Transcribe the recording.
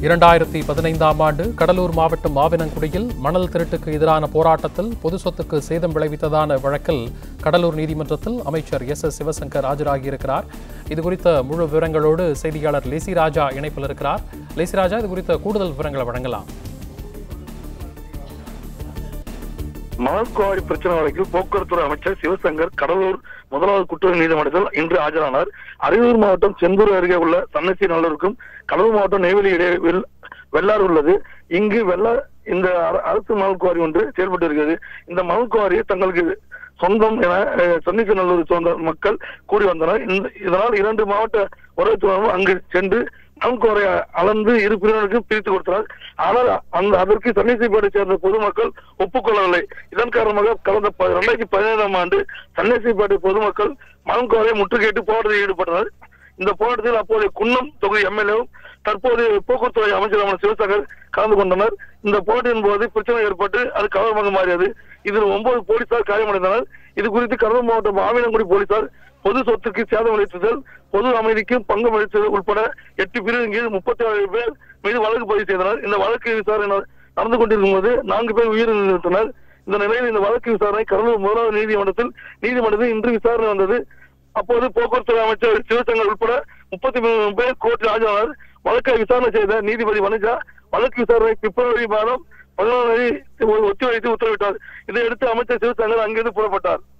இரண்டாயிரத்தி பதினைந்தாம் ஆண்டு கடலூர் மாவட்டம் மாவினங்குடியில் மணல் திருட்டுக்கு எதிரான போராட்டத்தில் பொது சொத்துக்கு சேதம் விளைவித்ததான வழக்கில் கடலூர் நீதிமன்றத்தில் அமைச்சர் எஸ் எஸ் சிவசங்கர் ஆஜராகியிருக்கிறார் இது குறித்த முழு விவரங்களோடு செய்தியாளர் லேசி ராஜா இணைப்பில் இருக்கிறார் லேசி ராஜா இது குறித்த கூடுதல் விவரங்களை வழங்கலாம் மணற்குவாரி பிரச்சனை வழக்கில் போக்குவரத்துறை அமைச்சர் சிவசங்கர் கடலூர் முதலாவது குற்றவியல் நீதிமன்றத்தில் இன்று ஆஜரானார் அரியலூர் மாவட்டம் செந்தூர் அருகே உள்ள தன்னசி நல்லூருக்கும் கடலூர் மாவட்டம் நெய்வேலி இடையே வெள்- வெள்ளாறு உள்ளது இங்கு வெள்ளார் இந்த அர- அரசு மணல் குவாரி ஒன்று செயல்பட்டு இருக்கிறது இந்த மணல் குவாரியை தங்களுக்கு சொந்தம் என அஹ், தன்னிசி நல்லூர் சொந்த மக்கள் கூடி வந்தனர் இந்த இதனால் இரண்டு மாவட்ட உறவுத்துறையும் அங்கு சென்று மணல்குவாரை அளந்து இரு பிரிவினருக்கு பிரித்து கொடுத்தனர் ஆனால் அந்த அதற்கு சன்னிசிப்பேட்டை சேர்ந்த பொதுமக்கள் ஒப்புக்கொள்ளவில்லை இதன் காரணமாக கடந்த ப- இரண்டாயிரத்தி பதினைந்தாம் ஆண்டு சன்னிசிப்பேட்டை பொதுமக்கள் மணல்குவாரை முற்றுகையிட்டு போராட்டத்தில் ஈடுபட்டனர் இந்த போராட்டத்தில் அப்போதைய குன்னம் தொகுதி எம்எல்ஏவும் தற்போதைய போக்குவரத்துறை அமைச்சரான சிவசங்கர் கலந்து கொண்டனர் இந்த போராட்டத்தின் போது பிரச்சனை ஏற்பட்டு அது கலவரமாக மாறியது இதில் ஒன்பது போலீசார் காயமடைந்தனர் இது குறித்து கடலூர் மாவட்டம் ஆவினங்குடி போலீசார் பொது சொத்துக்கு சேதம் அளித்தல் பொது அமைதிக்கு பங்கு அளித்தல் உட்பட எட்டு பிரிவின் கீழ் முப்பத்தி ஏழு பேர் மீது வழக்கு பதிவு செய்தனர் இந்த வழக்கு விசாரணை நட- நடந்து கொண்டிருக்கும் போது நான்கு பேர் உயிரிழந்தனர் இந்த நிலையில் இந்த வழக்கு விசாரணை கடலூர் முதலாவது நீதிமன்றத்தில் நீதிமன்றத்தில் இன்று விசாரணை வந்தது அப்போது போக்குவரத்து அமைச்சர் சிவசங்கர் உட்பட முப்பத்தி மூணு பேர் கோர்ட்டில் ஆஜரானார் வழக்கை விசாரணை செய்த நீதிபதி வனஜா வழக்கு விசாரணை பிப்ரவரி மாதம் பதினாறு ஒத்திவைத்து உத்தரவிட்டார் இதையடுத்து அமைச்சர் சிவசங்கர் அங்கிருந்து புறப்பட்டார்